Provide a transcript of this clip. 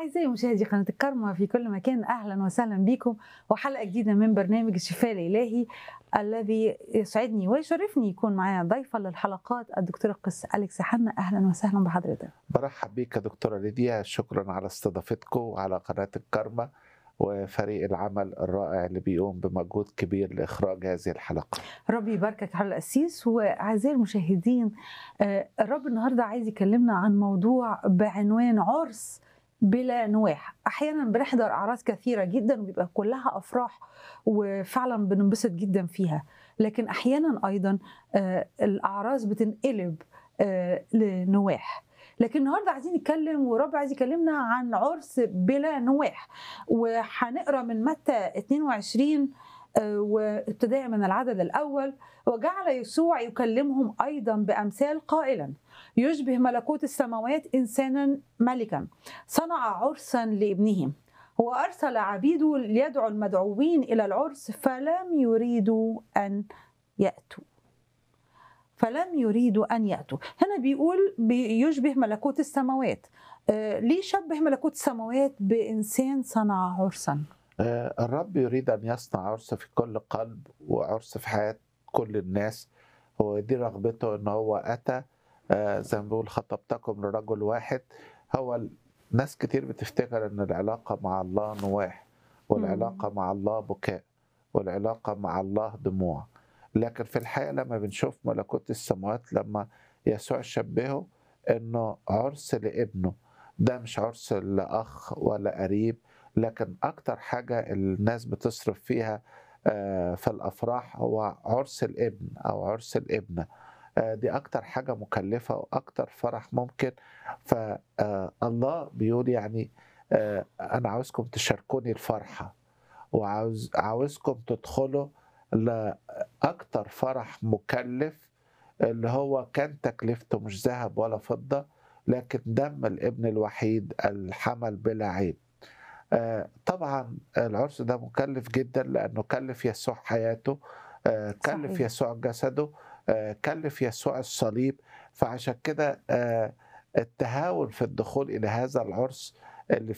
أعزائي مشاهدي قناة الكرمة في كل مكان أهلا وسهلا بكم وحلقة جديدة من برنامج الشفاء الإلهي الذي يسعدني ويشرفني يكون معايا ضيفة للحلقات الدكتورة قس أليكس حنا أهلا وسهلا بحضرتك برحب بيك يا دكتورة ليديا شكرا على استضافتكم وعلى قناة الكرمة وفريق العمل الرائع اللي بيقوم بمجهود كبير لإخراج هذه الحلقة ربي يباركك على الأسيس وأعزائي المشاهدين آه، الرب النهاردة عايز يكلمنا عن موضوع بعنوان عرس بلا نواح احيانا بنحضر اعراس كثيره جدا وبيبقى كلها افراح وفعلا بننبسط جدا فيها لكن احيانا ايضا آه، الاعراس بتنقلب آه، لنواح لكن النهارده عايزين نتكلم ورب عايز يكلمنا عن عرس بلا نواح وهنقرا من متى 22 آه، وابتداء من العدد الاول وجعل يسوع يكلمهم ايضا بامثال قائلا يشبه ملكوت السماوات انسانا ملكا صنع عرسا لابنه وارسل عبيده ليدعو المدعوين الى العرس فلم يريدوا ان ياتوا فلم يريدوا ان ياتوا هنا بيقول يشبه ملكوت السماوات آه، ليه شبه ملكوت السماوات بانسان صنع عرسا آه، الرب يريد أن يصنع عرس في كل قلب وعرس في حياة كل الناس هو دي رغبته أن هو أتى آه، زي ما بيقول خطبتكم لرجل واحد هو ال- ناس كتير بتفتكر أن العلاقة مع الله نواح والعلاقة مع الله بكاء والعلاقة مع الله دموع لكن في الحقيقة لما بنشوف ملكوت السماوات لما يسوع شبهه أنه عرس لابنه ده مش عرس لأخ ولا قريب لكن أكتر حاجة الناس بتصرف فيها آه، في الأفراح هو عرس الابن أو عرس الابنة آه، دي أكتر حاجة مكلفة وأكتر فرح ممكن فالله بيقول يعني آه، أنا عاوزكم تشاركوني الفرحة وعاوز عاوزكم تدخلوا لأكتر فرح مكلف اللي هو كان تكلفته مش ذهب ولا فضة لكن دم الابن الوحيد الحمل بلا عيب آه، طبعا العرس ده مكلف جدا لانه كلف يسوع حياته آه، كلف صحيح. يسوع جسده آه، كلف يسوع الصليب فعشان كده آه، التهاون في الدخول الى هذا العرس اللي